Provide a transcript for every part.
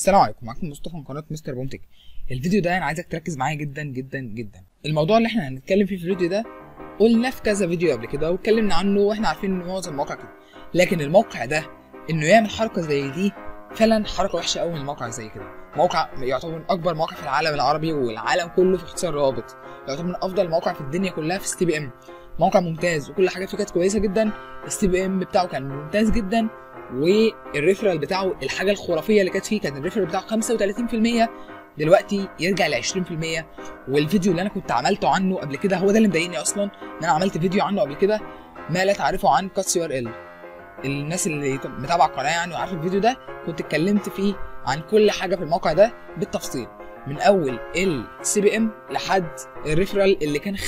السلام عليكم معاكم مصطفى من قناه مستر بومتك الفيديو ده انا عايزك تركز معايا جدا جدا جدا الموضوع اللي احنا هنتكلم فيه في الفيديو ده قلنا في كذا فيديو قبل كده واتكلمنا عنه واحنا عارفين ان معظم المواقع كده لكن الموقع ده انه يعمل حركه زي دي فعلا حركه وحشه قوي من موقع زي كده موقع يعتبر من اكبر مواقع في العالم العربي والعالم كله في اختصار روابط يعتبر من افضل المواقع في الدنيا كلها في السي بي ام موقع ممتاز وكل حاجه فيه كانت كويسه جدا السي بي ام بتاعه كان ممتاز جدا والريفرال بتاعه الحاجه الخرافيه اللي كانت فيه كان الريفرال بتاعه 35% دلوقتي يرجع ل 20% والفيديو اللي انا كنت عملته عنه قبل كده هو ده اللي مضايقني اصلا ان انا عملت فيديو عنه قبل كده ما لا تعرفه عن كات ار ال الناس اللي متابعه القناه يعني وعارفه الفيديو ده كنت اتكلمت فيه عن كل حاجه في الموقع ده بالتفصيل من اول السي بي ام لحد الريفرال اللي كان 35%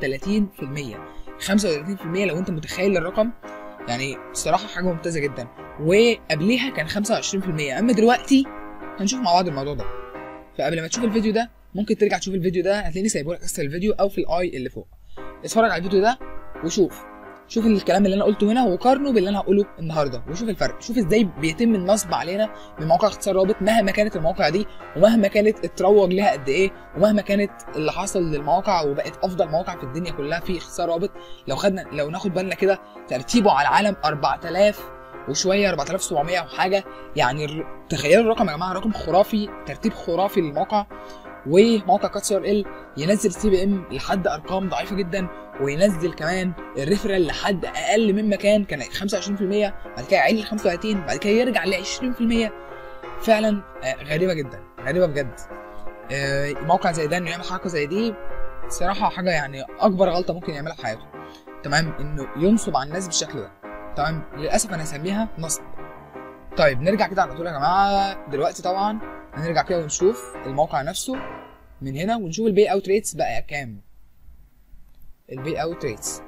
35% لو انت متخيل الرقم يعني الصراحه حاجه ممتازه جدا وقبليها كان 25% اما دلوقتي هنشوف مع بعض الموضوع ده فقبل ما تشوف الفيديو ده ممكن ترجع تشوف الفيديو ده هتلاقيني سايبه لك اسفل الفيديو او في الاي اللي فوق اتفرج على الفيديو ده وشوف شوف الكلام اللي انا قلته هنا وقارنه باللي انا هقوله النهارده وشوف الفرق شوف ازاي بيتم النصب علينا من مواقع اختصار رابط مهما كانت المواقع دي ومهما كانت اتروج لها قد ايه ومهما كانت اللي حصل للمواقع وبقت افضل مواقع في الدنيا كلها في اختصار رابط لو خدنا لو ناخد بالنا كده ترتيبه على العالم 4000 وشويه 4700 وحاجه يعني الر- تخيلوا الرقم يا جماعه رقم خرافي ترتيب خرافي للموقع وموقع كاتس ار ال ينزل سي بي ام لحد ارقام ضعيفه جدا وينزل كمان الريفرال لحد اقل مما كان كان 25% بعد كده يعلي ل 35 بعد كده يرجع ل 20% فعلا آه، غريبه جدا غريبه بجد آه، موقع زي ده انه يعمل حركه زي دي صراحه حاجه يعني اكبر غلطه ممكن يعملها في حياته تمام انه ينصب على الناس بالشكل ده تمام للاسف انا هسميها نصب طيب نرجع كده على طول يا جماعه دلوقتي طبعا هنرجع كده ونشوف الموقع نفسه من هنا ونشوف البي اوت ريتس بقى كام البي اوت ريتس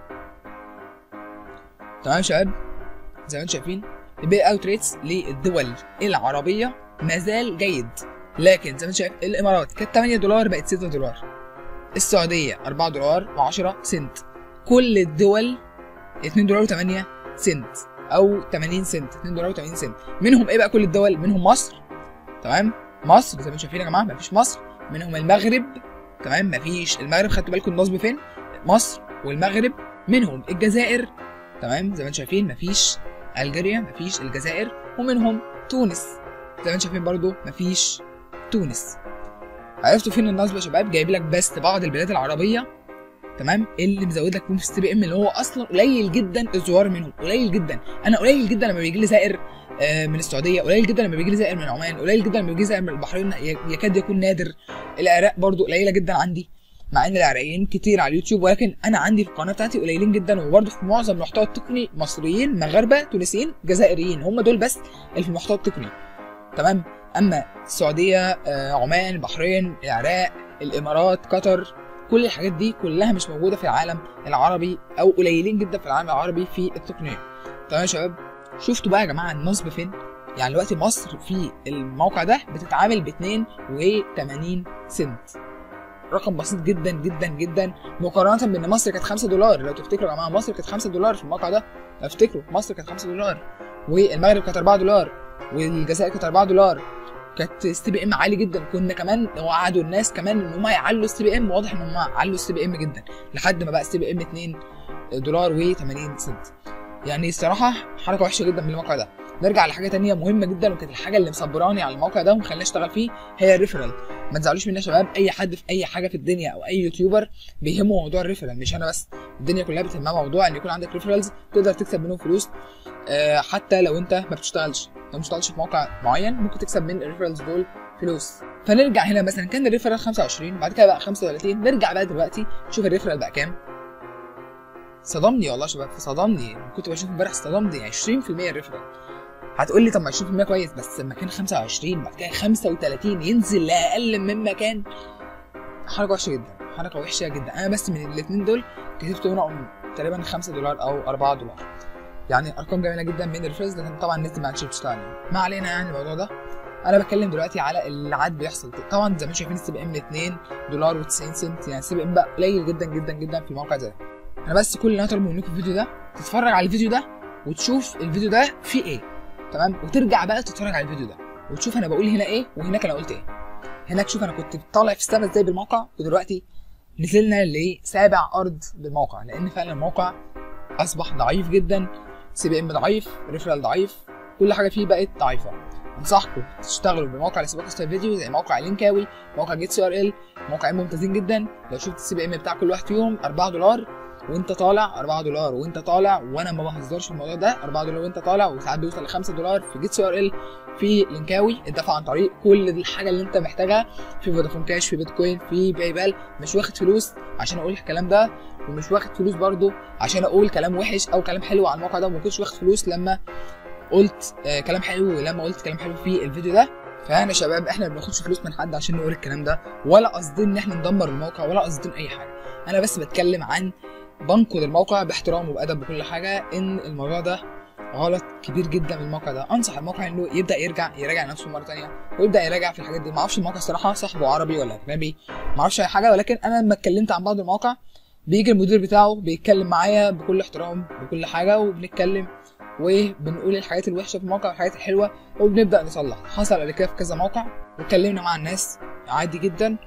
تمام يا شباب زي ما انتم شايفين البي اوت ريتس للدول العربيه ما زال جيد لكن زي ما انت شايف الامارات كانت 8 دولار بقت 6 دولار السعوديه 4 دولار و10 سنت كل الدول 2 دولار و8 سنت او 80 سنت 2 دولار و80 سنت منهم ايه بقى كل الدول منهم مصر تمام مصر زي ما انتم شايفين يا جماعه مفيش مصر منهم المغرب تمام مفيش المغرب خدتوا بالكم النصب فين مصر والمغرب منهم الجزائر تمام زي ما انتم شايفين مفيش الجيريا مفيش الجزائر ومنهم تونس زي ما انتم شايفين برضو مفيش تونس عرفتوا فين النصب يا شباب جايب لك بس بعض البلاد العربيه تمام اللي مزود لك في السي بي ام اللي هو اصلا قليل جدا الزوار منهم قليل جدا انا قليل جدا لما بيجي لي زائر آه، من السعوديه قليل جدا لما بيجي لي زائر من عمان قليل جدا لما بيجي لي زائر من البحرين ي- يكاد يكون نادر العراق برضو قليله جدا عندي مع ان العراقيين كتير على اليوتيوب ولكن انا عندي في القناه بتاعتي قليلين جدا وبرضه في معظم المحتوى التقني مصريين مغاربه تونسيين جزائريين هم دول بس اللي في المحتوى التقني تمام اما السعوديه آه، عمان البحرين العراق الامارات قطر كل الحاجات دي كلها مش موجوده في العالم العربي او قليلين جدا في العالم العربي في التقنيه تمام يا شباب شفتوا بقى يا جماعه النصب فين يعني دلوقتي مصر في الموقع ده بتتعامل ب 82 سنت رقم بسيط جدا جدا جدا مقارنه بان مصر كانت 5 دولار لو تفتكروا يا جماعه مصر كانت 5 دولار في الموقع ده لو تفتكروا مصر كانت 5 دولار والمغرب كانت 4 دولار والجزائر كانت 4 دولار كانت السي بي ام عالي جدا كنا كمان وعدوا الناس كمان ان هم يعلوا السي بي ام واضح ان هم علوا السي بي ام جدا لحد ما بقى السي بي ام 2 دولار و80 سنت يعني الصراحه حركه وحشه جدا من الموقع ده نرجع لحاجه تانية مهمه جدا وكانت الحاجه اللي مصبراني على الموقع ده ومخليني اشتغل فيه هي الريفرال ما تزعلوش مني يا شباب اي حد في اي حاجه في الدنيا او اي يوتيوبر بيهمه موضوع الريفرال مش انا بس الدنيا كلها بتهمها موضوع ان يكون عندك ريفرالز تقدر تكسب منهم فلوس آه، حتى لو انت ما بتشتغلش لو ما بتشتغلش في موقع معين ممكن تكسب من الريفرالز دول فلوس فنرجع هنا مثلا كان الريفرال 25 بعد كده بقى 35 نرجع بقى دلوقتي نشوف الريفرال بقى كام صدمني والله يا شباب صدمني كنت بشوف امبارح صدمني 20% الريفرال هتقول لي طب ما 20% كويس بس لما كان 25 بعد كده 35 ينزل لاقل مما كان حركه وحشه جدا حركه وحشه جدا انا بس من الاثنين دول كسبت منهم تقريبا 5 دولار او 4 دولار يعني ارقام جميله جدا من الريفرز لكن طبعا النت ما عادش بتشتغل ما علينا يعني الموضوع ده انا بتكلم دلوقتي على اللي عاد بيحصل طبعا زي ما انتم شايفين السي بي ام 2 دولار و90 سنت يعني السي بي ام بقى قليل جدا جدا جدا في الموقع ده انا بس كل اللي انا طالبه منكم في الفيديو ده تتفرج على الفيديو ده وتشوف الفيديو ده فيه ايه تمام وترجع بقى تتفرج على الفيديو ده وتشوف انا بقول هنا ايه وهناك انا قلت ايه هناك شوف انا كنت طالع في السما ازاي بالموقع ودلوقتي نزلنا لسابع ارض بالموقع لان فعلا الموقع اصبح ضعيف جدا سي بي ام ضعيف ريفرال ضعيف كل حاجه فيه بقت ضعيفه انصحكم تشتغلوا بموقع لسباق ستايل فيديو زي موقع لينكاوي موقع جيت سي ار ال موقعين ممتازين جدا لو شفت السي بي ام بتاع كل واحد فيهم 4 دولار وانت طالع 4 دولار وانت طالع وانا ما بهزرش في الموضوع ده 4 دولار وانت طالع وساعات بيوصل ل 5 دولار في جيت سي ار ال في لينكاوي الدفع عن طريق كل الحاجه اللي انت محتاجها في فودافون كاش في بيتكوين في باي بال مش واخد فلوس عشان اقول الكلام ده ومش واخد فلوس برضو عشان اقول كلام وحش او كلام حلو على الموقع ده وما كنتش واخد فلوس لما قلت آه كلام حلو ولما قلت كلام حلو في الفيديو ده فانا يا شباب احنا ما بناخدش فلوس من حد عشان نقول الكلام ده ولا قصدي ان احنا ندمر الموقع ولا قصدي اي حاجه انا بس بتكلم عن بنقد الموقع باحترام وبادب وكل حاجه ان الموضوع ده غلط كبير جدا من الموقع ده انصح الموقع انه يبدا يرجع يراجع نفسه مره تانية ويبدا يراجع في الحاجات دي ما اعرفش الموقع الصراحه صاحبه عربي ولا اجنبي ما اعرفش اي حاجه ولكن انا لما اتكلمت عن بعض المواقع بيجي المدير بتاعه بيتكلم معايا بكل احترام بكل حاجه وبنتكلم وبنقول الحاجات الوحشه في الموقع والحاجات الحلوه وبنبدا نصلح حصل قبل كده في كذا موقع واتكلمنا مع الناس عادي جدا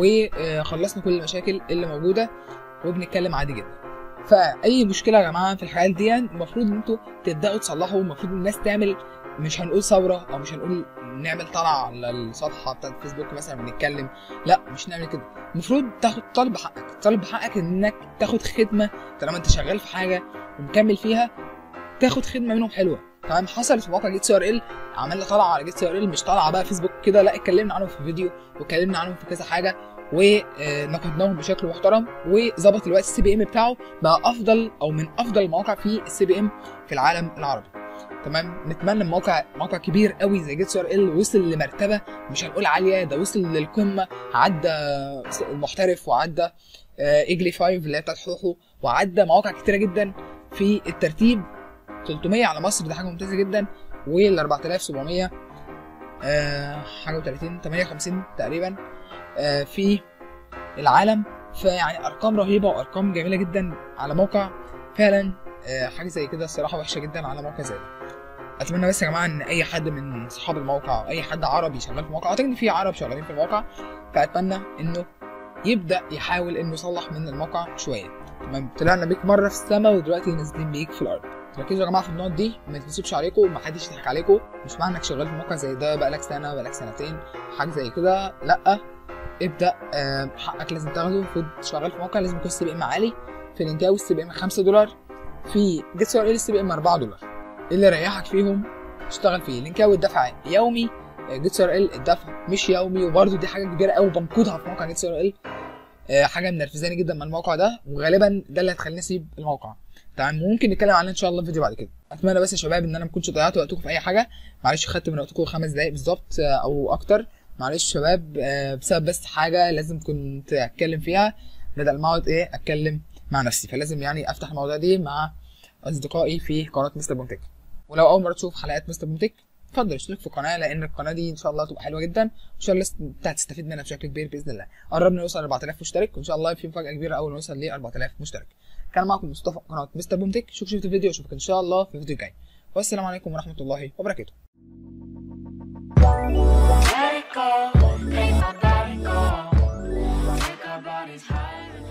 وخلصنا كل المشاكل اللي موجوده وبنتكلم عادي جدا فاي مشكله يا جماعه في الحاجات دي المفروض ان انتوا تبداوا تصلحوا المفروض الناس تعمل مش هنقول ثوره او مش هنقول نعمل طلع على الصفحه بتاعت فيسبوك مثلا بنتكلم لا مش نعمل كده المفروض تاخد طالب بحقك طالب بحقك انك تاخد خدمه طالما انت شغال في حاجه ومكمل فيها تاخد خدمه منهم حلوه تمام حصلت في موقع جيت سي ار ال عملنا طلعه على جيت سي ار ال مش طالعه بقى فيسبوك كده لا اتكلمنا عنهم في فيديو واتكلمنا عنهم في كذا حاجه ونقدناهم بشكل محترم وظبط الوقت السي بي ام بتاعه بقى افضل او من افضل المواقع في السي بي ام في العالم العربي تمام نتمنى موقع موقع كبير قوي زي جيت سي ار ال وصل لمرتبه مش هنقول عاليه ده وصل للقمه عدى المحترف وعدى ايجلي 5 اللي هي بتاعت حوحو وعدى مواقع كتيره جدا في الترتيب 300 على مصر ده حاجه ممتازه جدا وال 4700 آه حاجه و30 58 تقريبا آه في العالم فيعني ارقام رهيبه وارقام جميله جدا على موقع فعلا آه حاجه زي كده الصراحه وحشه جدا على موقع زي ده اتمنى بس يا جماعه ان اي حد من اصحاب الموقع او اي حد عربي شغال في الموقع اعتقد ان في عرب شغالين في الموقع فاتمنى انه يبدا يحاول انه يصلح من الموقع شويه تمام طلعنا بيك مره في السماء ودلوقتي نازلين بيك في الارض ركزوا يا جماعه في النقط دي ما تنسبش عليكم ومحدش يضحك عليكم مش معنى انك شغال في موقع زي ده بقالك سنه بقالك سنتين حاجه زي كده لا ابدا آه حقك لازم تاخده المفروض شغال في موقع لازم يكون السي بي ام عالي في لينكاوي السي بي ام 5 دولار في جيت سي ار ال السي بي ام 4 دولار اللي يريحك فيهم اشتغل فيه لينكاوي الدفع يومي جيت سي ار ال الدفع مش يومي وبرده دي حاجه كبيره قوي بنقودها في موقع جيت سي ار ال حاجه منرفزاني جدا من الموقع ده وغالبا ده اللي هتخليني اسيب الموقع تمام ممكن نتكلم عنه ان شاء الله في فيديو بعد كده اتمنى بس يا شباب ان انا ما كنتش ضيعت وقتكم في اي حاجه معلش خدت من وقتكم خمس دقايق بالظبط او اكتر معلش يا شباب بسبب بس حاجه لازم كنت اتكلم فيها بدل ما اقعد ايه اتكلم مع نفسي فلازم يعني افتح الموضوع دي مع اصدقائي في قناه مستر بومتك ولو اول مره تشوف حلقات مستر بومتك اتفضل اشترك في القناه لان القناه دي ان شاء الله تبقى حلوه جدا وان شاء الله انت هتستفيد منها بشكل كبير باذن الله قربنا نوصل 4000 مشترك وان شاء الله في مفاجاه كبيره اول ما نوصل ل 4000 مشترك كان معكم مصطفى قناه مستر بومتك شوف شفت الفيديو اشوفك ان شاء الله في الفيديو الجاي والسلام عليكم ورحمه الله وبركاته Let it go, make my body go. Make our bodies higher.